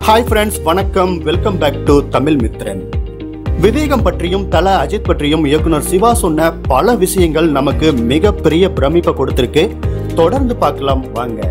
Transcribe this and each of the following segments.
hi friends வணக்கம் welcome back to Tamil Mithran Vivegam பற்றியும் தல அஜித் பற்றியும் இயக்குனர் சிவா சொன்ன பல விஷயங்கள் நமக்கு மிகப்பெரிய பிரமிப்பை கொடுத்திருக்கு தொடர்ந்து பார்க்கலாம் வாங்க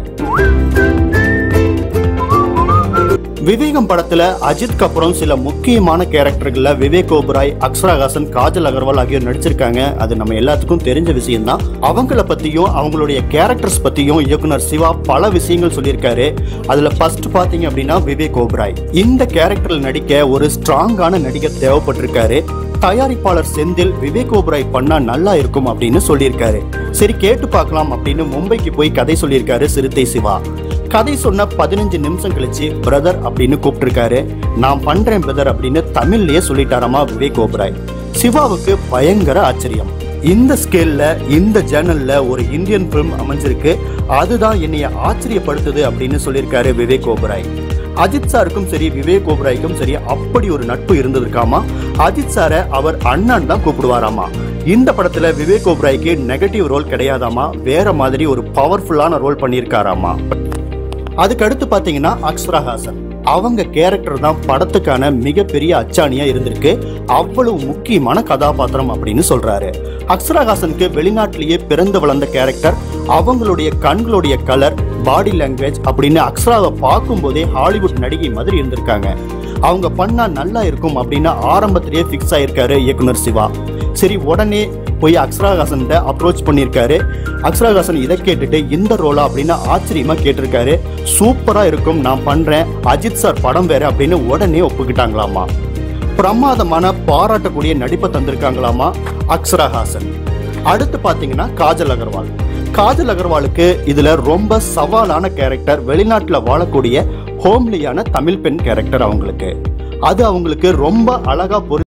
விவேகம் படத்துல அஜித்க்கு அப்புறம் சில முக்கியமான கேரக்டர்கள்ல விவேக் ஓபராய் அக்ஷராகாசன் காஜல் அகர்வால் ஆகியோர் நடிச்சிருக்காங்க அது நம்ம எல்லாத்துக்கும் தெரிஞ்ச விஷயம் தான் அவங்கள பத்தியும் அவங்களுடைய கேரக்டர்ஸ் பத்தியும் இயக்குனர் சிவா பல விஷயங்கள் சொல்லியிருக்காரு அதுல ஃபர்ஸ்ட் பாத்தீங்க அப்படின்னா விவேக் ஓபராய் இந்த கேரக்டர்ல நடிக்க ஒரு ஸ்ட்ராங்கான நடிகர் தேவைப்பட்டிருக்காரு தயாரிப்பாளர் செந்தில் விவேக் ஓபராய் பண்ணா நல்லா இருக்கும் அப்படின்னு சொல்லியிருக்காரு சரி கேட்டு பார்க்கலாம் அப்படின்னு மும்பைக்கு போய் கதை சொல்லியிருக்காரு சிறுத்தை சிவா கதை சொன்ன பதினஞ்சு நிமிஷம் கழிச்சு பிரதர் அப்படின்னு கூப்பிட்டிருக்காரு நான் பண்றேன் பிரதர் அப்படின்னு தமிழ்லயே சொல்லிட்டாராமா விவேக் ஓபராய் சிவாவுக்கு பயங்கர ஆச்சரியம் இந்த ஸ்கேல்ல இந்த ஜேர்னல்ல ஒரு இந்தியன் ஃபிலிம் அமைஞ்சிருக்கு அதுதான் என்னைய ஆச்சரியப்படுத்துது அப்படின்னு சொல்லியிருக்காரு விவேக் ஓபராய் அஜித் சாருக்கும் சரி விவேக் ஓபராய்க்கும் சரி அப்படி ஒரு நட்பு இருந்திருக்காமா அஜித் சாரை அவர் அண்ணன் தான் கூப்பிடுவாராமா இந்த படத்துல விவேக் ஓபராய்க்கு நெகட்டிவ் ரோல் கிடையாதாமா வேற மாதிரி ஒரு பவர்ஃபுல்லான ரோல் பண்ணியிருக்காராமா அதுக்கு அடுத்து பாத்தீங்கன்னா அக்ஷராஹாசன் அவங்க கேரக்டர் தான் படத்துக்கான மிகப்பெரிய அச்சாணியா இருந்திருக்கு அவ்வளவு முக்கியமான கதாபாத்திரம் அப்படின்னு சொல்றாரு அக்ஷராஹாசனுக்கு வெளிநாட்டிலேயே பிறந்து வளர்ந்த கேரக்டர் அவங்களுடைய கண்களுடைய கலர் பாடி லாங்குவேஜ் அப்படின்னு அக்ஷராவை பார்க்கும்போதே ஹாலிவுட் நடிகை மாதிரி இருந்திருக்காங்க அவங்க பண்ணா நல்லா இருக்கும் அப்படின்னு ஆரம்பத்திலேயே ஃபிக்ஸ் ஆயிருக்காரு இயக்குனர் சிவா சரி உடனே போய் அக்ஷராகாசன் அப்ரோச் பண்ணியிருக்காரு அக்ஷராகாசன் இதை கேட்டுட்டு இந்த ரோலா அப்படின்னு ஆச்சரியமா கேட்டிருக்காரு சூப்பரா இருக்கும் நான் பண்றேன் அஜித் சார் படம் வேற அப்படின்னு உடனே ஒப்புக்கிட்டாங்களாமா பிரமாதமான பாராட்டக்கூடிய நடிப்பை தந்திருக்காங்களாமா அக்ஷராஹாசன் அடுத்து பாத்தீங்கன்னா காஜல் அகர்வால் காஜல் அகர்வாலுக்கு இதுல ரொம்ப சவாலான கேரக்டர் வெளிநாட்டுல வாழக்கூடிய ஹோம்லியான தமிழ் பெண் கேரக்டர் அவங்களுக்கு அது அவங்களுக்கு ரொம்ப அழகா பொரு